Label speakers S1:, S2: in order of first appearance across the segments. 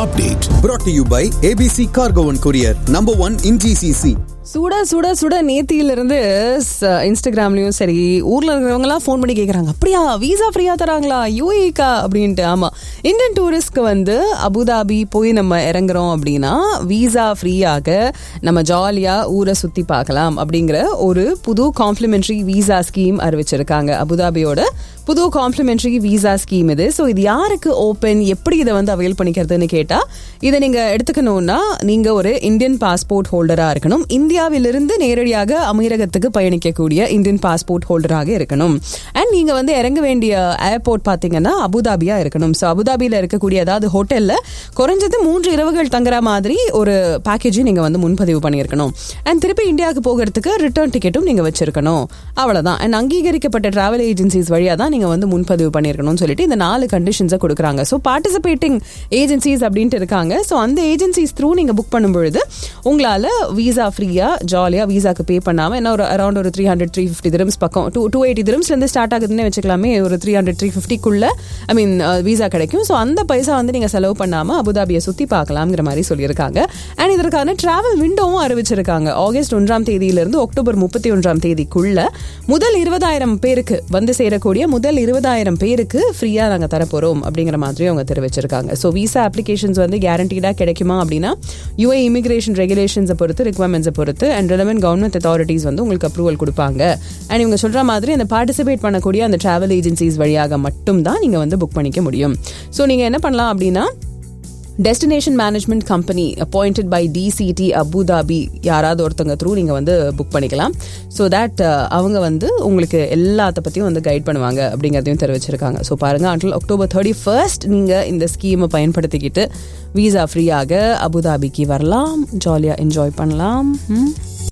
S1: update. Brought to you by ABC Cargo and Courier, number one in GCC.
S2: சுட சுட சுட நேத்தியில இருந்து ச- இன்ஸ்டாகிராம்லயும் சரி ஊர்ல இருக்கிறவங்க எல்லாம் ஃபோன் பண்ணி கேக்குறாங்க அப்படியா வீசா ஃப்ரீயா தராங்களா யூஏக்கா அப்படின்ட்டு ஆமா இந்தியன் டூரிஸ்ட்க்கு வந்து அபுதாபி போய் நம்ம இறங்குறோம் அப்படின்னா வீசா ஃப்ரீயாக நம்ம ஜாலியா ஊரை சுத்தி பார்க்கலாம் அப்படிங்கிற ஒரு புது காம்ப்ளிமெண்டரி வீசா ஸ்கீம் அறிவிச்சிருக்காங்க அபுதாபியோட புது காம்ப்ளிமெண்டரி வீசா ஸ்கீம் இது ஸோ இது யாருக்கு ஓப்பன் எப்படி இதை வந்து அவைல் பண்ணிக்கிறதுன்னு கேட்டா இதை நீங்க எடுத்துக்கணும்னா நீங்க ஒரு இந்தியன் பாஸ்போர்ட் ஹோல்டரா இருக்கணும் இந்தியாவிலிருந்து நேரடியாக அமீரகத்துக்கு பயணிக்கக்கூடிய இந்தியன் பாஸ்போர்ட் ஹோல்டராக இருக்கணும் அண்ட் நீங்க வந்து இறங்க வேண்டிய ஏர்போர்ட் பாத்தீங்கன்னா அபுதாபியா இருக்கணும் ஸோ அபுதாபியில இருக்கக்கூடிய அதாவது ஹோட்டல்ல குறைஞ்சது மூன்று இரவுகள் தங்குற மாதிரி ஒரு பேக்கேஜை நீங்க வந்து முன்பதிவு பண்ணியிருக்கணும் அண்ட் திருப்பி இந்தியாவுக்கு போகிறதுக்கு ரிட்டர்ன் டிக்கெட்டும் நீங்க வச்சிருக்கணும் அவ்வளவுதான் அண்ட் அங்கீகரிக்கப்பட்ட டிராவல் ஏஜென்சிஸ் வழியா தான் நீங்க வந்து முன்பதிவு பண்ணியிருக்கணும்னு சொல்லிட்டு இந்த நாலு கண்டிஷன்ஸை கொடுக்குறாங்க ஸோ பார்ட்டிசிபேட்டிங் ஏஜென்சிஸ் அப்படின்ட்டு இருக்காங்க ஸோ அந்த ஏஜென்சிஸ் த்ரூ நீங்க புக் பண்ணும்பொழுது உங்களால வீசா ஃப்ரீயா ஜாலியா வீசாக்கு பே பண்ணாம என்ன ஒரு அரௌண்ட் ஒரு three hundred three fifty dirhams பக்கம் டூ டூ எயிட்டி திரம்ஸ்லேருந்து ஸ்டார்ட் ஆகுதுன்னு வச்சுக்கலாமே ஒரு த்ரீ ஹண்ட்ரட் த்ரீ ஃபிஃப்டிக்குள்ள ஐ மீன் வீசா கிடைக்கும் ஸோ அந்த பைசா வந்து நீங்க செலவு பண்ணாம அபுதாபியை சுத்தி பார்க்கலாம்ங்கிற மாதிரி சொல்லியிருக்காங்க அண்ட் இதற்கான டிராவல் விண்டோவும் அறிவிச்சிருக்காங்க ஆகஸ்ட் ஒன்றாம் தேதியிலிருந்து அக்டோபர் முப்பத்தி ஒன்றாம் தேதிக்குள்ள முதல் இருபதாயிரம் பேருக்கு வந்து சேரக்கூடிய முதல் இருபதாயிரம் பேருக்கு ஃப்ரீயா நாங்க தரப்போறோம் அப்படிங்கிற மாதிரி அவங்க தெரிவிச்சிருக்காங்க ஸோ விசா அப்ளிகேஷன்ஸ் வந்து கேரண்டீடா கிடைக்குமா அப்படின்னா யூஏ இமிகிரேஷன் ரெகுலேஷன்ஸை பொறுத்து ரெக்குவயர்மெண்ட்ஸை பொறுத்து அண்ட் ரெலவென்ட் கவர்மெண்ட் அத்தாரிட்டிஸ் வந்து உங்களுக்கு அப்ரூவல் கொடுப்பாங்க அண்ட் இவங்க சொல்ற மாதிரி அந்த பார்ட்டிசிபேட் பண்ணக்கூடிய அந்த டிராவல் ஏஜென்சிஸ் வழியாக மட்டும் தான் நீங்க வந்து புக் பண்ணிக்க முடியும் ஸோ நீங்க என்ன பண்ணலாம் அப்படின்னா destination management company appointed by DCT Abu Dhabi யாராவது ஒருத்தவங்க த்ரூ நீங்கள் வந்து புக் பண்ணிக்கலாம் ஸோ தட் அவங்க வந்து உங்களுக்கு எல்லாத்த பற்றியும் வந்து கைட் பண்ணுவாங்க அப்படிங்கிறதையும் தெரிவிச்சிருக்காங்க ஸோ பாருங்கள் அண்டில் அக்டோபர் தேர்ட்டி ஃபர்ஸ்ட் நீங்கள் இந்த ஸ்கீமை பயன்படுத்திக்கிட்டு வீசா ஃப்ரீயாக அபுதாபிக்கு வரலாம் ஜாலியாக என்ஜாய் பண்ணலாம் ம்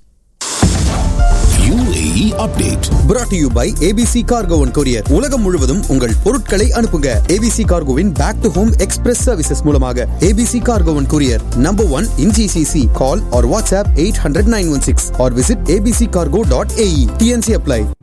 S1: UAE update. Brought to you by ABC Cargo and Courier. உலகம் முழுவதும் உங்கள் பொருட்களை அனுப்புங்க ABC Cargoவின் back to home express services மூலமாக ABC Cargo and Courier, number one in GCC. Call or WhatsApp 800 916 or visit abccargo.ae. TNC apply.